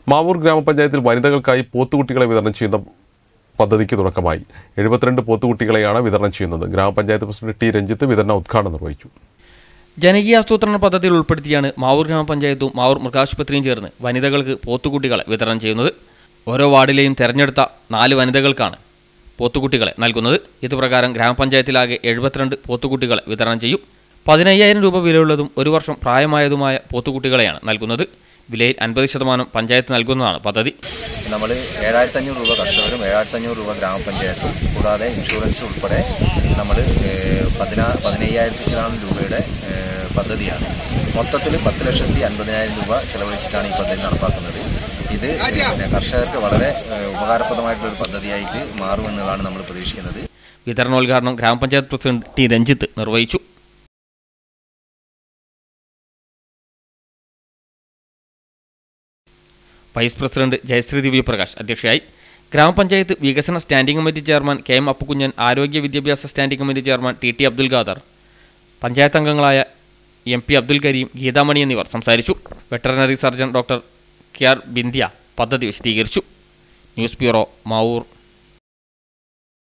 മാവൂർ ഗ്രാമപഞ്ചായത്തിൽ വനിതകൾക്കായി പോത്തുകുട്ടികളെ വിതരണം ചെയ്യുന്ന പദ്ധതിക്ക് തുടക്കമായി എഴുപത്തിരണ്ട് പോത്തുകുട്ടികളെയാണ് വിതരണം ചെയ്യുന്നത് ഗ്രാമപഞ്ചായത്ത് പ്രസിഡന്റ് ടി രഞ്ജിത്ത് വിതരണ ഉദ്ഘാടനം നിർവഹിച്ചു ജനകീയാസൂത്രണ പദ്ധതിയിൽ ഉൾപ്പെടുത്തിയാണ് മാവൂർ ഗ്രാമപഞ്ചായത്തും മാവൂർ മൃഗാശുപത്രിയും ചേർന്ന് വനിതകൾക്ക് പോത്തുകുട്ടികളെ വിതരണം ചെയ്യുന്നത് ഓരോ വാർഡിലെയും തെരഞ്ഞെടുത്ത നാല് വനിതകൾക്കാണ് പോത്തുകുട്ടികളെ നൽകുന്നത് ഇതുപ്രകാരം ഗ്രാമപഞ്ചായത്തിലാകെ എഴുപത്തിരണ്ട് പോത്തുകുട്ടികളെ വിതരണം ചെയ്യും പതിനയ്യായിരം രൂപ വിലയുള്ളതും ഒരു വർഷം പ്രായമായതുമായ പോത്തുകുട്ടികളെയാണ് നൽകുന്നത് വിലയിൽ അൻപത് ശതമാനം പഞ്ചായത്ത് നൽകുന്നതാണ് പദ്ധതി നമ്മൾ ഏഴായിരത്തി അഞ്ഞൂറ് രൂപ കർഷകരും ഏഴായിരത്തി അഞ്ഞൂറ് രൂപ ഗ്രാമപഞ്ചായത്തും കൂടാതെ ഇൻഷുറൻസ് ഉൾപ്പെടെ നമ്മൾ പതിനാ പതിനയ്യായിരത്തി ചിലാണ് രൂപയുടെ ഏഹ്, പദ്ധതിയാണ് മൊത്തത്തിൽ പത്ത് ലക്ഷത്തി അൻപതിനായിരം രൂപ ചെലവഴിച്ചിട്ടാണ് ഈ പദ്ധതി നടപ്പാക്കുന്നത് ഇത് പിന്നെ കർഷകർക്ക് വളരെ ഏഹ്, ഉപകാരപ്രദമായിട്ടുള്ള ഒരു പദ്ധതിയായിട്ട് മാറുമെന്നുള്ളതാണ് നമ്മൾ പ്രതീക്ഷിക്കുന്നത് വിതരണോദ്ഘാടനം ഗ്രാമപഞ്ചായത്ത് പ്രസിഡന്റ് ടി രഞ്ജിത്ത് നിർവഹിച്ചു വൈസ് പ്രസിഡന്റ് ജയശ്രീ ദിവ്യപ്രകാശ് അധ്യക്ഷയായി ഗ്രാമപഞ്ചായത്ത് വികസന standing committee chairman K M Appukunjan ആരോഗ്യ വിദ്യാഭ്യാസ standing committee chairman T T Abdul Khader panchayat അംഗങ്ങളായ എം പി അബ്ദുൽ കരീം ഗീതാമണി എന്നിവർ സംസാരിച്ചു veterinary surgeon doctor K R Bindhya പദ്ധതി വിശദീകരിച്ചു ന്യൂസ് ബ്യൂറോ മാവൂർ